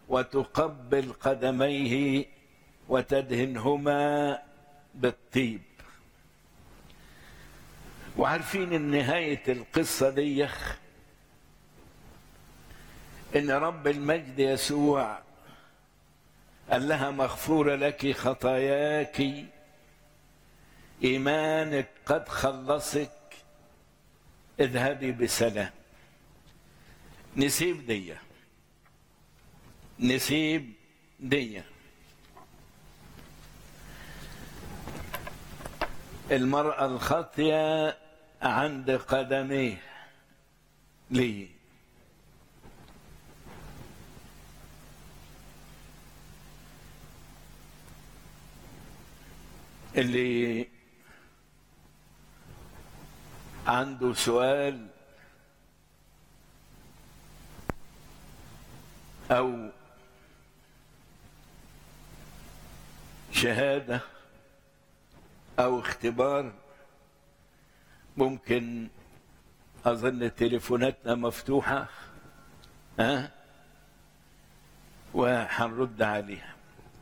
وتقبل قدميه وتدهنهما بالطيب وعارفين ان نهايه القصه دي ان رب المجد يسوع قال لها مغفوره لك خطاياك ايمانك قد خلصك اذهبي بسلام نسيب دي نسيب دي المرأة الخاطية عند قدميه ليه اللي عنده سؤال او شهاده او اختبار ممكن اظن تليفوناتنا مفتوحه ها وهنرد عليها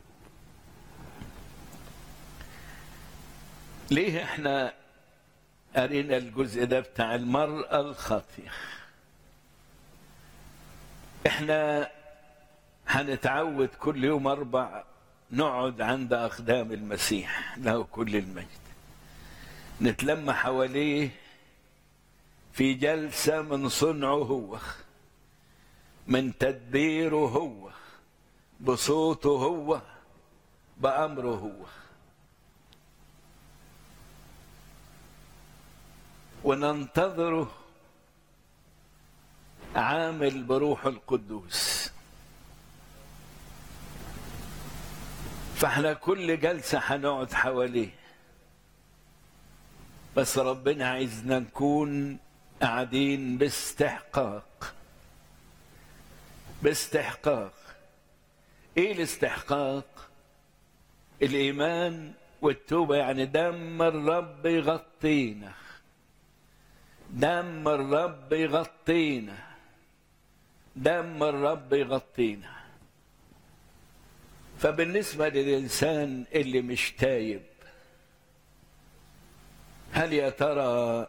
ليه احنا قرينا الجزء ده بتاع المرأة الخاطئة احنا هنتعود كل يوم أربع نقعد عند أقدام المسيح له كل المجد نتلم حواليه في جلسة من صنعه هو من تدبيره هو بصوته هو بأمره هو وننتظره عامل بروح القدوس فاحنا كل جلسة هنقعد حواليه بس ربنا عايزنا نكون قاعدين باستحقاق باستحقاق ايه الاستحقاق الايمان والتوبة يعني دم الرب يغطينا دم الرب يغطينا دم الرب يغطينا فبالنسبة للإنسان اللي مش تايب هل يا ترى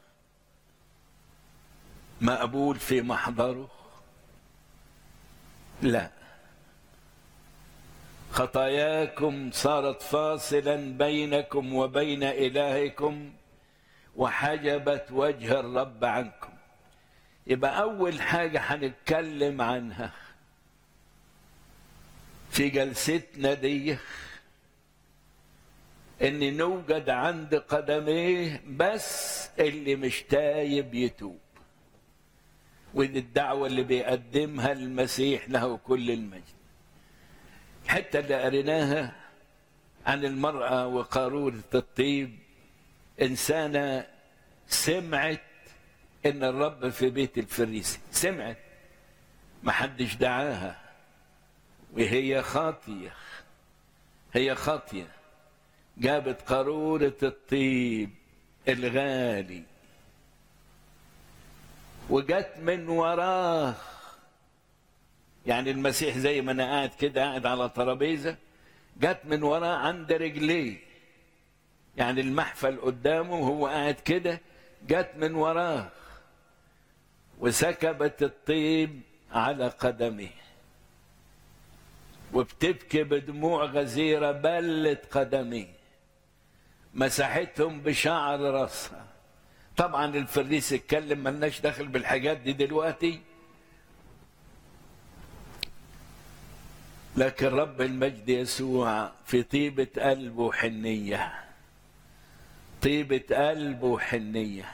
مقبول في محضره لا خطاياكم صارت فاصلا بينكم وبين إلهكم وحجبت وجه الرب عنكم يبقى أول حاجة هنتكلم عنها في جلستنا دي ان نوجد عند قدميه بس اللي مش تايب يتوب ودي الدعوة اللي بيقدمها المسيح له كل المجد الحتة اللي قريناها عن المرأة وقارورة الطيب إنسانة سمعت إن الرب في بيت الفريسي سمعت محدش دعاها وهي خاطية هي خاطية جابت قارورة الطيب الغالي وجت من وراه يعني المسيح زي ما انا قاعد كده قاعد على ترابيزه جت من وراه عند رجليه يعني المحفل قدامه وهو قاعد كده جت من وراه وسكبت الطيب على قدمه وبتبكي بدموع غزيرة بلت قدميه مسحتهم بشعر راسها طبعا الفريس اتكلم ملناش دخل بالحاجات دي دلوقتي لكن رب المجد يسوع في طيبة قلبه وحنية طيبة قلبه وحنية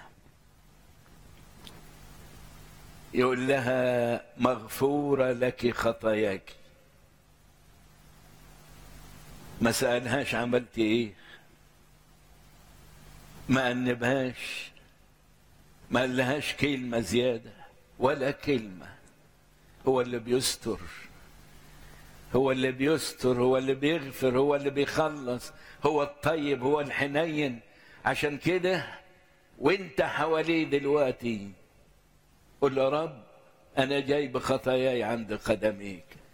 يقول لها مغفورة لك خطاياك ما سألهاش عملت ايه ما أنبهاش ما قالهاش كلمة زيادة ولا كلمة هو اللي بيستر هو اللي بيستر هو اللي بيغفر هو اللي بيخلص هو الطيب هو الحنين عشان كده وانت حواليه دلوقتي قول يا رب انا جاي بخطاياي عند قدميك